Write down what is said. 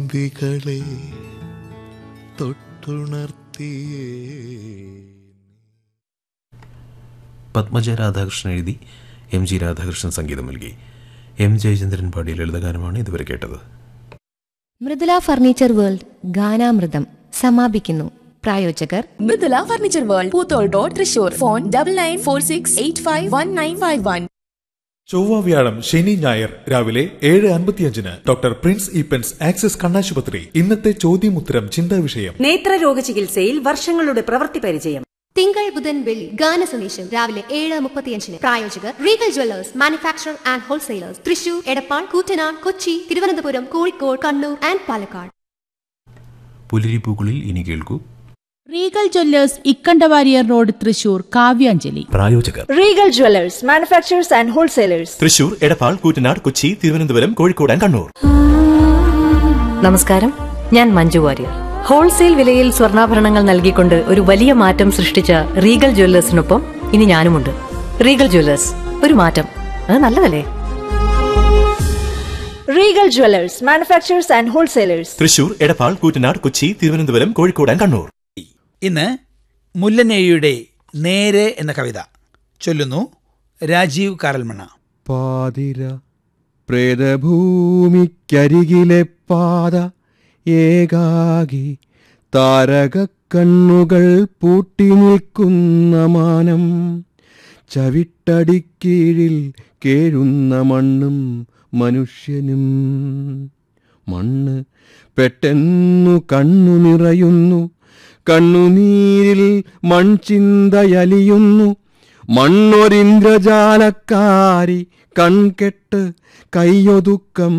തുമ്പികളെ തൊട്ടുണർത്തിയേ പത്മജ രാധാകൃഷ്ണൻ എഴുതി M G Radhakrishnan സംഗീതം നൽകി എം ജയചന്ദ്രൻ പാടിയ ലളിതഗാനമാണ് ഇതുവരെ കേട്ടത് മൃദുല ഫർണിച്ചർ വേൾഡ് ഗാനാമൃതം സമാപിക്കുന്നു പ്രായോജകർ Mridula furniture world Poothole road Thrissur phone double nine four six eight five one nine five one ചൊവ്വ വ്യാഴം ശനി ഞായർ രാവിലെ ഏഴ് അൻപത്തിയഞ്ചിന് ഡോക്ടർ പ്രിൻസ് ഈപ്പൻസ് ആക്സിസ് കണ്ണാശുപത്രി ഇന്നത്തെ ചോദ്യമുത്തരം ചിന്താ വിഷയം നേത്രരോഗ ചികിത്സയിൽ വർഷങ്ങളുടെ പ്രവൃത്തി പരിചയം തിങ്കൾ ബുധൻ വെള്ളി ഗാന സന്ദേശം രാവിലെ ഏഴ് മുപ്പത്തിയഞ്ചിന് പ്രായോജകർ Regal jewellers manufacture and wholesalers Thrissur Edappal Koottanad Kochi Thiruvananthapuram Kozhikode Kannur and Palakkad പുലരിപ്പൂക്കളിൽ ഇനി കേൾക്കൂ Regal jewellers Ikkanda Warrier road Thrissur Kavyanjali പ്രായോജകർ Regal jewellers manufacturers and wholesalers Thrissur Edappal Koottanad Kochi Thiruvananthapuram Kozhikode and Kannur നമസ്കാരം ഞാൻ മഞ്ജു വാര്യർ ഹോൾസെയിൽ വിലയിൽ സ്വർണ്ണാഭരണങ്ങൾ നൽകിക്കൊണ്ട് ഒരു വലിയ മാറ്റം സൃഷ്ടിച്ച റീഗൽ ജ്വല്ലേഴ്സിനൊപ്പം ഇനി ഞാനുമുണ്ട് റീഗൽ ജ്വല്ലേഴ്സ് ഒരു മാറ്റം അത് നല്ലതല്ലേ Regal jewellers manufacturers and wholesalers Thrissur Edappal Koottanad Kochi Thiruvananthapuram Kozhikode and Kannur ഇന്ന് മുല്ലനേഴിയുടെ നേരെ എന്ന കവിത ചൊല്ലുന്നു രാജീവ് കാരൽമണ്ണ പാതിര പ്രേതഭൂമിക്കരികിലെ പാത ഏകാകി താരക കണ്ണുകൾ പൂട്ടി നിൽക്കുന്ന മാനം ചവിട്ടടിക്കീഴിൽ കേഴുന്ന മണ്ണും മനുഷ്യനും മണ്ണ് പെട്ടെന്നു കണ്ണു നിറയുന്നു കണ്ണുനീരിൽ മൺചിന്തയലിയുന്നു മണ്ണൊരിന്ദ്രജാലക്കാരി കൺകെട്ട് കയ്യൊതുക്കം